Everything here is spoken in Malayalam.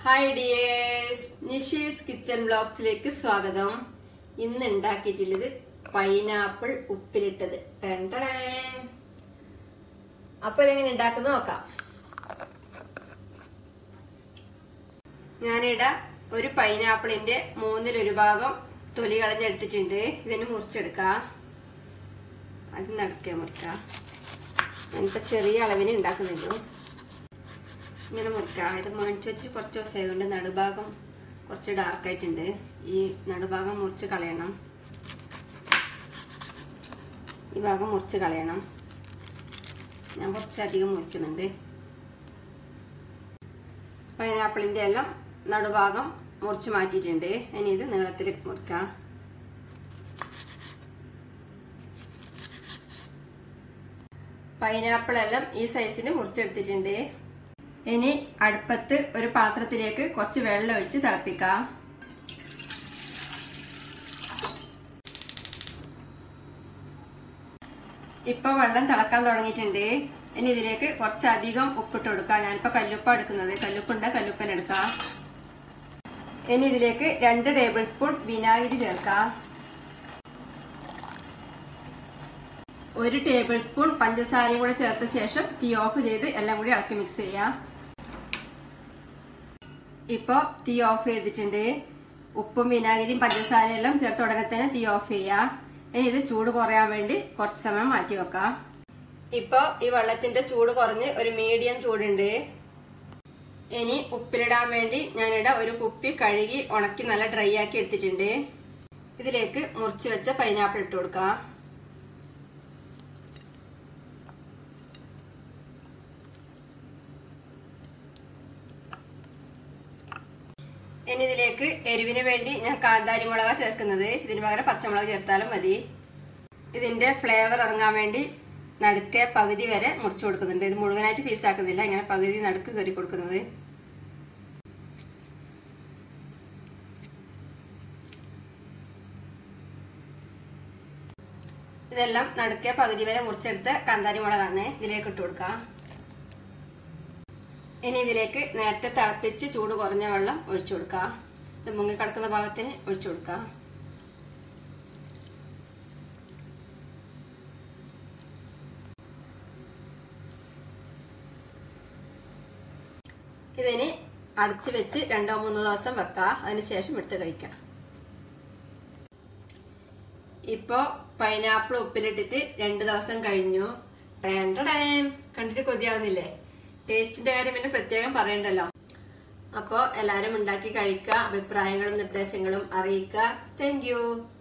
ഹായ് ഡിയേഴ്സ് നിഷീസ് കിച്ചൺ ബ്ലോഗ്സിലേക്ക് സ്വാഗതം ഇന്ന് ഉണ്ടാക്കിയിട്ടുള്ളത് പൈനാപ്പിൾ ഉപ്പിലിട്ടത് ടെൻടടേ. അപ്പൊ ഇതെങ്ങനെ ഉണ്ടാക്കുന്ന നോക്കാം ഞാനിവിടെ ഒരു പൈനാപ്പിളിന്റെ മൂന്നിലൊരു ഭാഗം തൊലി കളഞ്ഞെടുത്തിട്ടുണ്ട് ഇതിന് മുറിച്ചെടുക്കാം അത് നടക്കുക മുറിക്കാം ഞാനിപ്പോ ചെറിയ അളവിന് ഉണ്ടാക്കുന്നുള്ളൂ ഇങ്ങനെ മുറിക്കാം ഇത് മേടിച്ച് വെച്ച് കുറച്ച് ദിവസം ആയതുകൊണ്ട് നടുഭാഗം കുറച്ച് ഡാർക്കായിട്ടുണ്ട് ഈ നടുഭാഗം മുറിച്ച് കളയണം ഈ ഭാഗം മുറിച്ച് കളയണം ഞാൻ കുറച്ചധികം മുറിക്കുന്നുണ്ട് പൈനാപ്പിളിൻ്റെ എല്ലാം നടുഭാഗം മുറിച്ച് മാറ്റിയിട്ടുണ്ട് ഇനി ഇത് നീളത്തിൽ മുറിക്കാം പൈനാപ്പിൾ എല്ലാം ഈ സൈസിന് മുറിച്ചെടുത്തിട്ടുണ്ട് ഇനി അടുപ്പത്ത് ഒരു പാത്രത്തിലേക്ക് കുറച്ച് വെള്ളം ഒഴിച്ച് തിളപ്പിക്കാം ഇപ്പൊ വെള്ളം തിളക്കാൻ തുടങ്ങിയിട്ടുണ്ട് ഇനി ഇതിലേക്ക് കുറച്ചധികം ഉപ്പിട്ട് കൊടുക്കാം ഞാനിപ്പോ കല്ലുപ്പ എടുക്കുന്നത് കല്ലുപ്പുണ്ട് കല്ലുപ്പൻ എടുക്കാം ഇനി ഇതിലേക്ക് രണ്ട് ടേബിൾ സ്പൂൺ വിനാഗിരി ചേർക്കാം ഒരു ടേബിൾ സ്പൂൺ പഞ്ചസാരയും കൂടെ ചേർത്ത ശേഷം തീ ഓഫ് ചെയ്ത് എല്ലാം കൂടി ഇളക്കി മിക്സ് ചെയ്യാം ഇപ്പോൾ തീ ഓഫ് ചെയ്തിട്ടുണ്ട് ഉപ്പും വിനാഗിരിയും പഞ്ചസാരയും എല്ലാം ചേർത്ത് ഉടനെ തന്നെ തീ ഓഫ് ചെയ്യാം ഇനി ഇത് ചൂട് കുറയാൻ വേണ്ടി കുറച്ച് സമയം മാറ്റി വെക്കാം ഇപ്പോൾ ഈ വെള്ളത്തിന്റെ ചൂട് കുറഞ്ഞ് ഒരു മീഡിയം ചൂടുണ്ട് ഇനി ഉപ്പിലിടാൻ വേണ്ടി ഞാനിവിടെ ഒരു കുപ്പി കഴുകി ഉണക്കി നല്ല ഡ്രൈ ആക്കി എടുത്തിട്ടുണ്ട് ഇതിലേക്ക് മുറിച്ച് വെച്ച പൈനാപ്പിൾ ഇട്ട് കൊടുക്കാം ഇനി ഇതിലേക്ക് എരിവിന് വേണ്ടി ഞാൻ കാന്താരി മുളക ചേർക്കുന്നത് ഇതിന് പകരം പച്ചമുളക് ചേർത്താലും മതി ഇതിന്റെ ഫ്ലേവർ ഇറങ്ങാൻ വേണ്ടി നടുക്കെ പകുതി വരെ മുറിച്ചു കൊടുക്കുന്നുണ്ട് ഇത് മുഴുവനായിട്ട് പീസാക്കുന്നില്ല ഇങ്ങനെ പകുതി നടുക്ക് കയറി കൊടുക്കുന്നത് ഇതെല്ലാം നടുക്കെ പകുതി വരെ മുറിച്ചെടുത്ത് കാന്താരി മുളകാണ് ഇതിലേക്ക് ഇട്ട് കൊടുക്കാം ഇനി ഇതിലേക്ക് നേരത്തെ തിളപ്പിച്ച് ചൂട് കുറഞ്ഞ വെള്ളം ഒഴിച്ചു കൊടുക്കുക ഇത് മുങ്ങിക്കിടക്കുന്ന ഭാഗത്തിന് ഒഴിച്ചു കൊടുക്കുക ഇതിന് അടച്ചു വെച്ച് രണ്ടോ മൂന്നോ ദിവസം വെക്കാം അതിനുശേഷം എടുത്ത് കഴിക്കാം ഇപ്പോ പൈനാപ്പിൾ ഉപ്പിലിട്ടിട്ട് രണ്ട് ദിവസം കഴിഞ്ഞു ടേൻ കണ്ടിട്ട് കൊതിയാവുന്നില്ലേ ടേസ്റ്റിന്റെ കാര്യം പിന്നെ പ്രത്യേകം പറയണ്ടല്ലോ അപ്പോൾ എല്ലാവരും ഉണ്ടാക്കി കഴിക്കുക അഭിപ്രായങ്ങളും നിർദ്ദേശങ്ങളും അറിയിക്കുക താങ്ക്